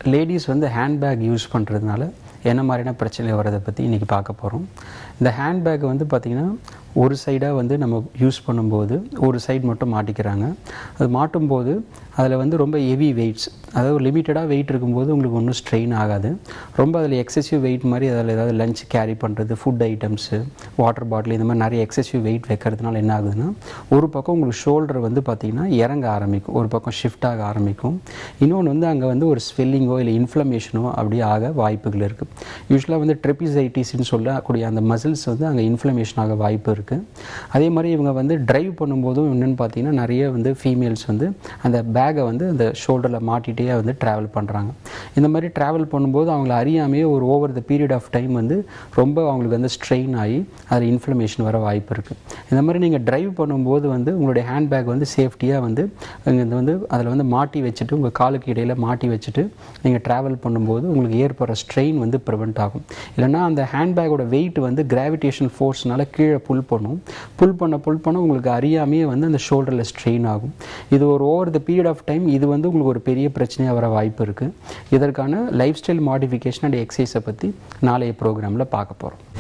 ladies வந்து handbag use பண்ணுறதுனால என்ன மாதிரியான பிரச்சனை வரதை பற்றி இன்றைக்கி பார்க்க போகிறோம் இந்த ஹேண்ட்பேக் வந்து பார்த்திங்கன்னா ஒரு சைடாக வந்து நம்ம யூஸ் பண்ணும்போது ஒரு சைடு மட்டும் மாட்டிக்கிறாங்க அது மாட்டும்போது அதில் வந்து ரொம்ப ஹெவி வெயிட்ஸ் அதாவது லிமிட்டடாக வெயிட் இருக்கும்போது உங்களுக்கு ஒன்றும் ஸ்ட்ரெயின் ஆகாது ரொம்ப அதில் எக்ஸசிவ் வெயிட் மாதிரி அதில் ஏதாவது லஞ்ச் கேரி பண்ணுறது ஃபுட் ஐட்டம்ஸு வாட்டர் பாட்டில் இந்த மாதிரி நிறைய எக்ஸசிவ் வெயிட் வைக்கிறதுனால என்ன ஆகுதுன்னா ஒரு பக்கம் உங்களுக்கு ஷோல்டர் வந்து பார்த்திங்கன்னா இறங்க ஆரம்பிக்கும் ஒரு பக்கம் ஷிஃப்ட் ஆக ஆரம்பிக்கும் இன்னொன்று வந்து அங்கே வந்து ஒரு ஸ்வெல்லிங்கோ இல்லை இன்ஃப்ளமேஷனோ அப்படி ஆக வாய்ப்புகள் இருக்குது யூஸ்வலாக வந்து ட்ரெபிசைட்டிஸ்ன்னு சொல்லக்கூடிய அந்த மசில்ஸ் வந்து அங்கே இன்ஃப்ளமேஷன் ஆக வாய்ப்பு இருக்குது அதே மாதிரி இவங்க வந்து டிரைவ் பண்ணும்போதும் என்னென்னு பார்த்தீங்கன்னா நிறைய வந்து ஃபீமேல்ஸ் வந்து அந்த பேக்கை வந்து அந்த ஷோல்டரில் மாட்டிகிட்டே வந்து ட்ராவல் பண்ணுறாங்க இந்த மாதிரி ட்ராவல் பண்ணும்போது அவங்கள அறியாமையே ஒரு over the period of time வந்து ரொம்ப அவங்களுக்கு வந்து ஸ்ட்ரெயின் ஆகி அதில் இன்ஃப்ளமேஷன் வர வாய்ப்பு இருக்குது இந்த மாதிரி நீங்கள் டிரைவ் பண்ணும்போது வந்து உங்களுடைய ஹேண்ட்பேக் வந்து சேஃப்டியாக வந்து இங்கே வந்து அதில் வந்து மாட்டி வச்சுட்டு உங்கள் காலுக்கு இடையில் மாட்டி வச்சுட்டு நீங்கள் ட்ராவல் பண்ணும்போது உங்களுக்கு ஏற்படுற ஸ்ட்ரெயின் வந்து ப்ரிவெண்ட் ஆகும் இல்லைனா அந்த ஹேண்ட்பேக்கோட வெயிட் வந்து கிராவிடேஷன் ஃபோர்ஸ்னால கீழே புல் பண்ணும் புல் பண்ண புல் பண்ண உங்களுக்கு அறியாமையே வந்து அந்த ஷோல்டரில் ஸ்ட்ரெயின் ஆகும் இது ஒரு over the period of time இது வந்து உங்களுக்கு ஒரு பெரிய பிரச்சனையாக வர வாய்ப்பு இருக்குது இதற்கான லைஃப் ஸ்டைல் மாடிஃபிகேஷன் அண்ட் எக்ஸசைஸை பற்றி நாளைய ப்ரோக்ராமில் பார்க்க போகிறோம்